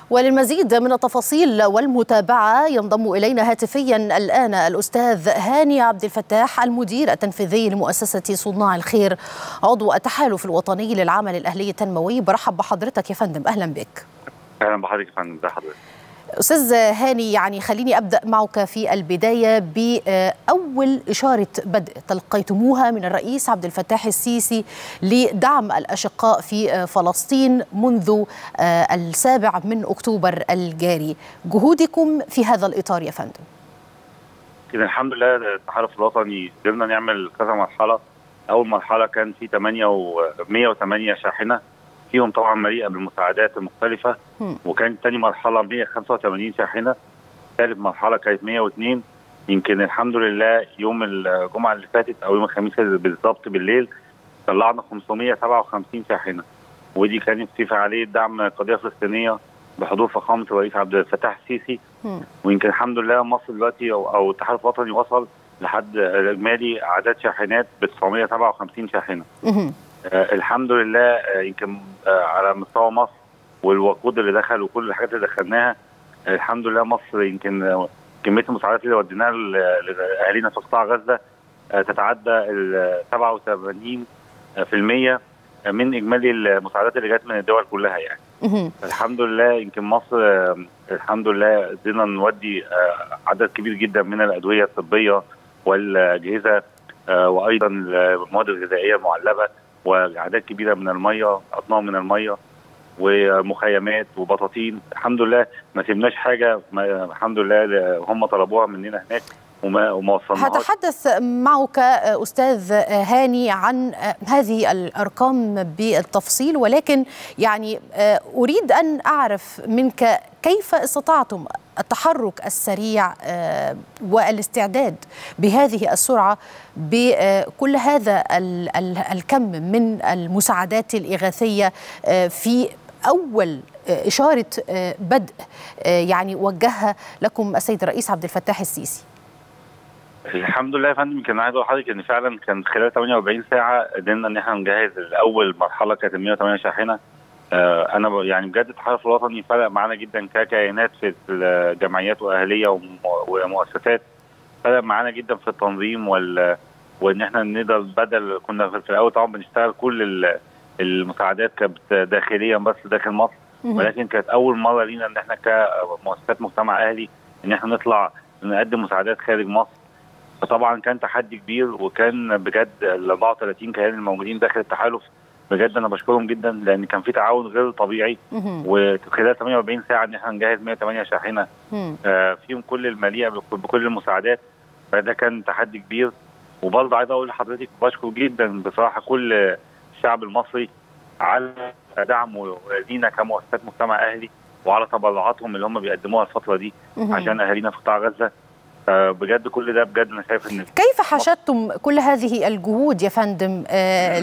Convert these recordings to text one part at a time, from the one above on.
وللمزيد من التفاصيل والمتابعة ينضم إلينا هاتفيا الآن الأستاذ هاني عبد الفتاح المدير التنفيذي لمؤسسة صناع الخير عضو التحالف الوطني للعمل الأهلي التنموي برحب بحضرتك يا فندم أهلا بك اهلا بحضرتك يا فندم ده حضرتك أستاذ هاني يعني خليني أبدأ معك في البداية بأول إشارة بدء تلقيتموها من الرئيس عبد الفتاح السيسي لدعم الأشقاء في فلسطين منذ السابع من أكتوبر الجاري جهودكم في هذا الإطار يا فندم كده الحمد لله التحالف الوطني قدرنا نعمل كذا مرحلة أول مرحلة كان في 8 و 108 شاحنة فيهم طبعا مليئه بالمساعدات المختلفه وكان تاني مرحله 185 شاحنه ثالث مرحله كانت 102 يمكن الحمد لله يوم الجمعه اللي فاتت او يوم الخميس بالظبط بالليل طلعنا 557 شاحنه ودي كانت في فعاليه دعم القضيه الفلسطينيه بحضور فخامه الرئيس عبد الفتاح السيسي ويمكن الحمد لله مصر دلوقتي او, أو التحالف الوطني وصل لحد اجمالي اعداد شاحنات ب 957 شاحنه آه الحمد لله آه يمكن آه على مستوى مصر والوقود اللي دخل وكل الحاجات اللي دخلناها آه الحمد لله مصر يمكن آه كميه المساعدات اللي وديناها لاهالينا في قطاع غزه آه تتعدى ال 87 في المية من اجمالي المساعدات اللي جت من الدول كلها يعني. الحمد لله يمكن مصر آه الحمد لله قدرنا نودي آه عدد كبير جدا من الادويه الطبيه والاجهزه آه وايضا المواد الغذائيه المعلبه واعداد كبيره من الميه اطنان من الميه ومخيمات وبطاطين الحمد لله ما سيبناش حاجه ما الحمد لله هم طلبوها مننا هناك وما وما وصلناش هتحدث معك استاذ هاني عن هذه الارقام بالتفصيل ولكن يعني اريد ان اعرف منك كيف استطعتم التحرك السريع والاستعداد بهذه السرعه بكل هذا الكم من المساعدات الاغاثيه في اول اشاره بدء يعني وجهها لكم السيد الرئيس عبد الفتاح السيسي الحمد لله يا فندم كان عايز اقول لحضرتك ان فعلا كان خلال 48 ساعه قدرنا ان احنا نجهز الاول مرحله كانت 108 شاحنه آه انا يعني بجد التحالف الوطني فرق معانا جدا ككيانات في الجمعيات واهليه ومؤسسات فرق معانا جدا في التنظيم وال وان احنا نقدر بدل كنا في الاول طبعا بنشتغل كل المساعدات كانت داخليا بس داخل مصر ولكن كانت اول مره لينا ان احنا كمؤسسات مجتمع اهلي ان احنا نطلع نقدم مساعدات خارج مصر فطبعا كان تحدي كبير وكان بجد ال 34 كيان الموجودين داخل التحالف بجد انا بشكرهم جدا لان كان في تعاون غير طبيعي وخلال 48 ساعه ان احنا نجهز 108 شاحنه آه فيهم كل المليئه بكل المساعدات فده كان تحدي كبير وبرضه عايز اقول لحضرتك بشكر جدا بصراحه كل الشعب المصري على دعمه لينا كمؤسسات مجتمع اهلي وعلى تبرعاتهم اللي هم بيقدموها الفتره دي عشان اهالينا في قطاع غزه بجد كل ده بجد انا شايف ان كيف حشدتم كل هذه الجهود يا فندم آه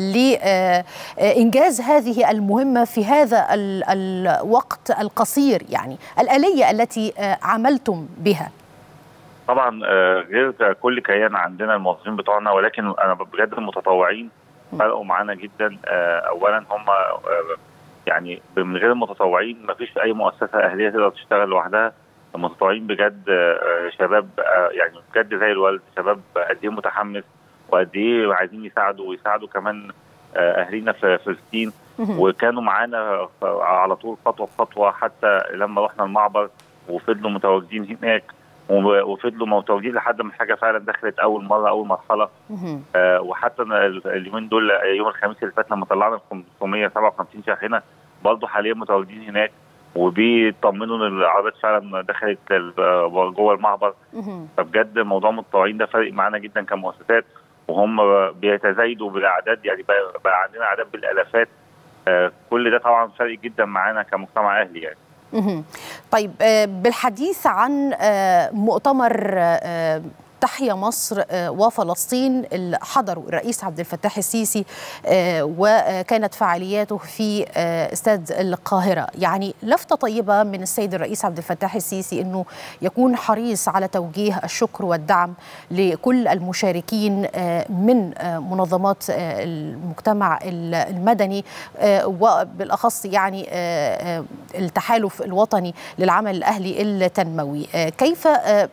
لانجاز هذه المهمه في هذا ال الوقت القصير يعني الاليه التي آه عملتم بها طبعا آه غير كل كيان عندنا الموظفين بتوعنا ولكن انا بجد المتطوعين فرقوا معانا جدا اولا هم يعني من غير المتطوعين ما فيش اي مؤسسه اهليه تقدر تشتغل لوحدها المتطوعين بجد شباب يعني بجد زي الوالد شباب قد ايه متحمس وقد ايه عايزين يساعدوا ويساعدوا كمان اهالينا في فلسطين وكانوا معانا على طول خطوه بخطوه حتى لما رحنا المعبر وفضلوا متواجدين هناك وفضلوا متواجدين لحد ما الحاجه فعلا دخلت اول مره اول مرحله آه وحتى اليومين دول يوم الخميس اللي فات لما طلعنا 557 شاحنه برضه حاليا متواجدين هناك وبيطمنوا ان العربيات فعلا دخلت جوه المعبر فبجد موضوع المتطوعين ده فارق معانا جدا كمؤسسات وهم بيتزايدوا بالاعداد يعني بقى عندنا اعداد بالالافات آه كل ده طبعا فارق جدا معانا كمجتمع اهلي يعني طيب بالحديث عن مؤتمر تحيا مصر وفلسطين اللي حضروا الرئيس عبد الفتاح السيسي وكانت فعالياته في استاد القاهرة يعني لفتة طيبة من السيد الرئيس عبد الفتاح السيسي أنه يكون حريص على توجيه الشكر والدعم لكل المشاركين من منظمات المجتمع المدني وبالأخص يعني التحالف الوطني للعمل الأهلي التنموي كيف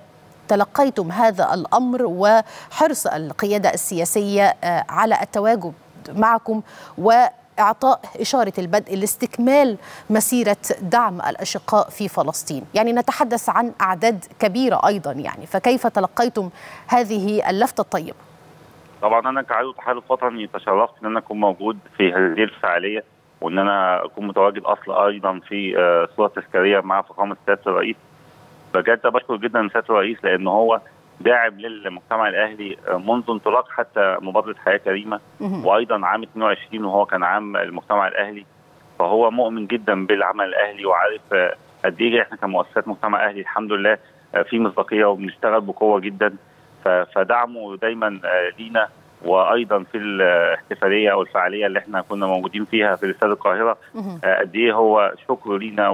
تلقيتم هذا الامر وحرص القياده السياسيه على التواجد معكم واعطاء اشاره البدء لاستكمال مسيره دعم الاشقاء في فلسطين، يعني نتحدث عن اعداد كبيره ايضا يعني، فكيف تلقيتم هذه اللفته الطيبه؟ طبعا انا كعضو تحالف وطني تشرفت ان انا اكون موجود في هذه الفعاليه وان انا اكون متواجد اصلا ايضا في صوره تذكاريه مع فخامه سياده الرئيس بجد بشكر جدا سياده الرئيس لان هو داعم للمجتمع الاهلي منذ انطلاق حتى مبادره حياه كريمه وايضا عام 22 وهو كان عام المجتمع الاهلي فهو مؤمن جدا بالعمل الاهلي وعارف قد ايه احنا كمؤسسات مجتمع اهلي الحمد لله في مصداقيه وبنشتغل بقوه جدا فدعمه دايما لينا وايضا في الاحتفاليه او الفعاليه اللي احنا كنا موجودين فيها في استاد القاهره قد ايه هو شكره لينا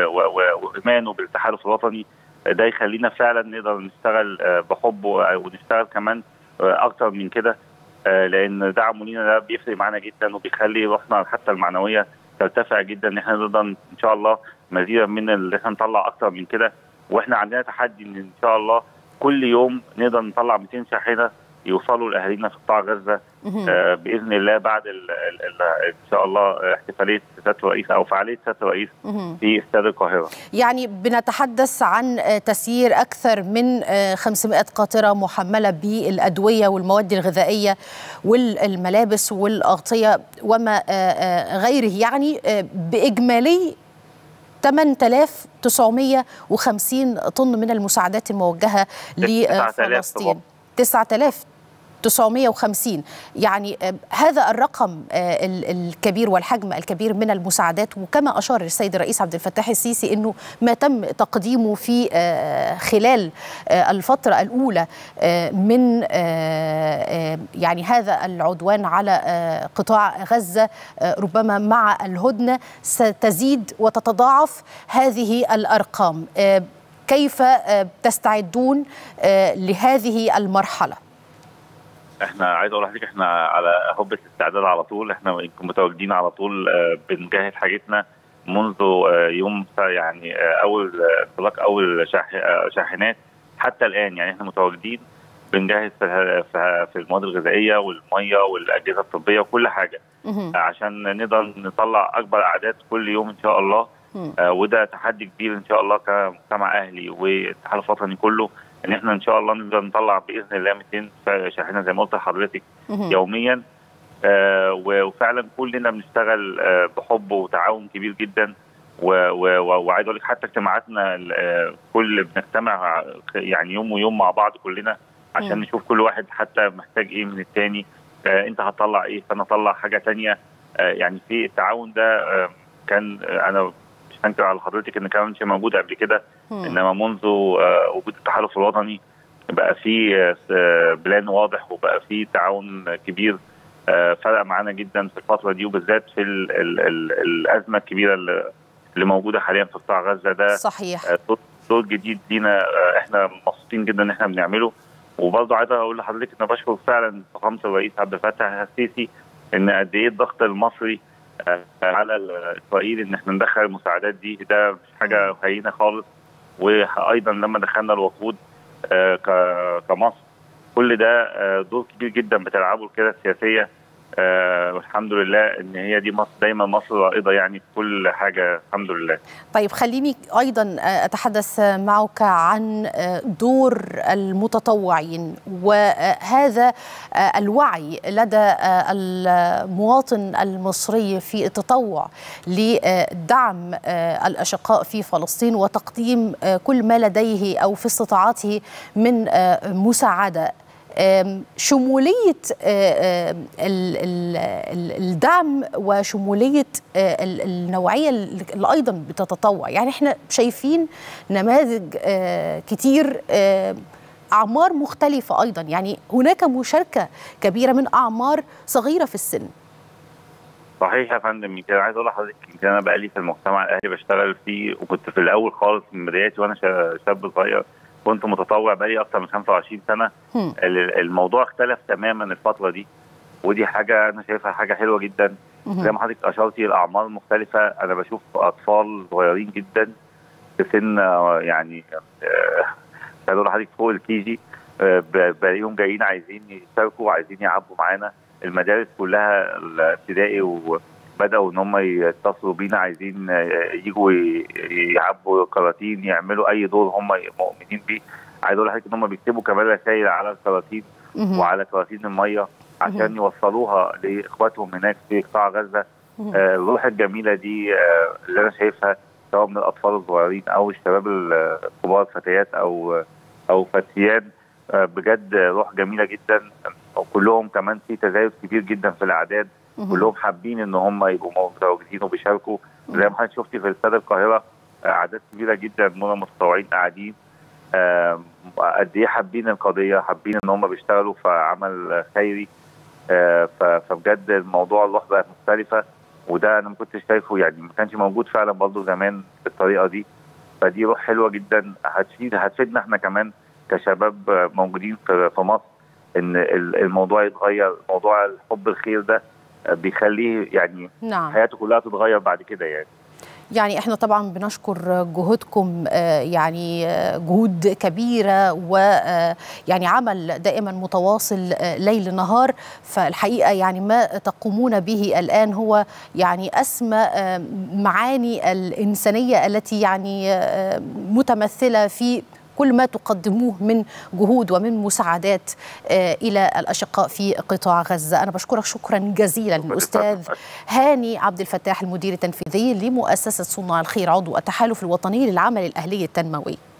وايمانه بالتحالف الوطني ده يخلينا فعلا نقدر نشتغل بحب ونشتغل كمان اكتر من كده لان دعمه لينا ده بيفرق معانا جدا وبيخلي روحنا حتى المعنويه ترتفع جدا ان احنا نقدر ان شاء الله مزيدا من اللي احنا نطلع اكتر من كده واحنا عندنا تحدي ان ان شاء الله كل يوم نقدر نطلع 200 شاحنه يوصلوا لاهالينا في قطاع غزه آه باذن الله بعد ال ال ال ان شاء الله احتفاليه سياده الرئيس او فعاليه سياده الرئيس في استاد القاهره. يعني بنتحدث عن تسيير اكثر من 500 قاطره محمله بالادويه والمواد الغذائيه والملابس والاغطيه وما غيره يعني باجمالي 8950 طن من المساعدات الموجهه لفلسطين 9000 950 يعني هذا الرقم الكبير والحجم الكبير من المساعدات وكما اشار السيد الرئيس عبد الفتاح السيسي انه ما تم تقديمه في خلال الفتره الاولى من يعني هذا العدوان على قطاع غزه ربما مع الهدنه ستزيد وتتضاعف هذه الارقام كيف تستعدون لهذه المرحله احنا عايز اقول لحضرتك احنا على هبه استعداد على طول احنا متواجدين على طول بنجهز حاجتنا منذ يوم يعني اول انطلاق اول شاحنات حتى الان يعني احنا متواجدين بنجهز في المواد الغذائيه والميه والاجهزه الطبيه وكل حاجه عشان نقدر نطلع اكبر اعداد كل يوم ان شاء الله وده تحدي كبير ان شاء الله كمجتمع اهلي والاتحاد الوطني كله ان احنا ان شاء الله نقدر نطلع باذن الله 200 شاحنه زي ما قلت لحضرتك يوميا آه وفعلا كلنا بنشتغل آه بحب وتعاون كبير جدا وعايز اقول لك حتى اجتماعاتنا آه كل بنجتمع يعني يوم ويوم مع بعض كلنا عشان م. نشوف كل واحد حتى محتاج ايه من الثاني انت هتطلع ايه فانا اطلع حاجه ثانيه يعني في التعاون ده كان انا مش هنكر على حضرتك ان كان مش موجود قبل كده انما منذ وجود التحالف الوطني بقى في بلان واضح وبقى في تعاون كبير فرق معانا جدا في الفتره دي وبالذات في ال ال ال الازمه الكبيره اللي موجوده حاليا في قطاع غزه ده صحيح دور جديد لينا احنا مبسوطين جدا ان احنا بنعمله وبرضه عايز اقول لحضرتك ان بشكر فعلا فخامه الرئيس عبد الفتاح السيسي ان قد ايه الضغط المصري على اسرائيل ان احنا ندخل المساعدات دي ده مش حاجه هينه خالص وايضا لما دخلنا الوفود كمصر كل ده دور كبير جدا بتلعبه القياده السياسيه آه والحمد لله ان هي دي مصر دايما مصر رائده يعني في كل حاجه الحمد لله. طيب خليني ايضا اتحدث معك عن دور المتطوعين وهذا الوعي لدى المواطن المصري في التطوع لدعم الاشقاء في فلسطين وتقديم كل ما لديه او في استطاعته من مساعده شموليه الدعم وشموليه النوعيه اللي ايضا بتتطوع يعني احنا شايفين نماذج كتير اعمار مختلفه ايضا يعني هناك مشاركه كبيره من اعمار صغيره في السن صحيح يا فندم يمكن عايز اقول لحضرتك يمكن انا بقالي في المجتمع الاهلي بشتغل فيه وكنت في الاول خالص من بداياتي وانا شاب صغير كنت متطوع بقالي اكثر من 25 سنه هم. الموضوع اختلف تماما الفتره دي ودي حاجه انا شايفها حاجه حلوه جدا مهم. زي ما حضرتك اشرتي الاعمار مختلفه انا بشوف اطفال صغيرين جدا في سن آه، يعني آه، عايز اقول لحضرتك فوق الكيجي آه، ب- بلاقيهم جايين عايزين يشاركوا وعايزين يعبوا معانا المدارس كلها الابتدائي وبداوا ان هم يتصلوا بينا عايزين آه، يجوا ي- يعبوا كراتين يعملوا اي دور هم مؤمنين بيه عايز اقول لحضرتك ان هم بيكتبوا كمان رسائل على الكراتين مهم. وعلى كراتين الميه عشان يوصلوها لاخواتهم هناك في قطاع غزه مهم. آه، الروح الجميله دي آه، اللي انا شايفها سواء من الاطفال الصغيرين او الشباب الكبار فتيات او او فتيان آه، بجد روح جميله جدا وكلهم كمان في تزايد كبير جدا في الاعداد مهم. كلهم حابين ان هم يبقوا متواجدين وبيشاركوا زي ما حضرتك شفتي في استاد القاهره آه، اعداد كبيره جدا من المتطوعين قاعدين آه، قد ايه حابين القضيه حابين ان هم بيشتغلوا في عمل خيري آه، ف- فبجد الموضوع الروح بقت مختلفه وده انا ما كنتش شايفه يعني ما كانش موجود فعلا برضه زمان بالطريقه دي فدي روح حلوه جدا هتفيد هتفيدنا احنا كمان كشباب آه، موجودين في في مصر ان ال- الموضوع يتغير موضوع الحب الخير ده آه، بيخليه يعني نعم حياته كلها تتغير بعد كده يعني يعني احنا طبعا بنشكر جهودكم آه، يعني آه، جهود كبيره ويعني عمل دائما متواصل آه، ليل نهار فالحقيقه يعني ما تقومون به الان هو يعني اسمى آه، معاني الانسانيه التي يعني آه، متمثله في كل ما تقدموه من جهود ومن مساعدات آه، الى الاشقاء في قطاع غزه، انا بشكرك شكرا جزيلا الاستاذ هاني عبد الفتاح المدير التنفيذي لمؤسسه صناع الخير عضو التحالف الوطني للعمل الاهلي التنموي.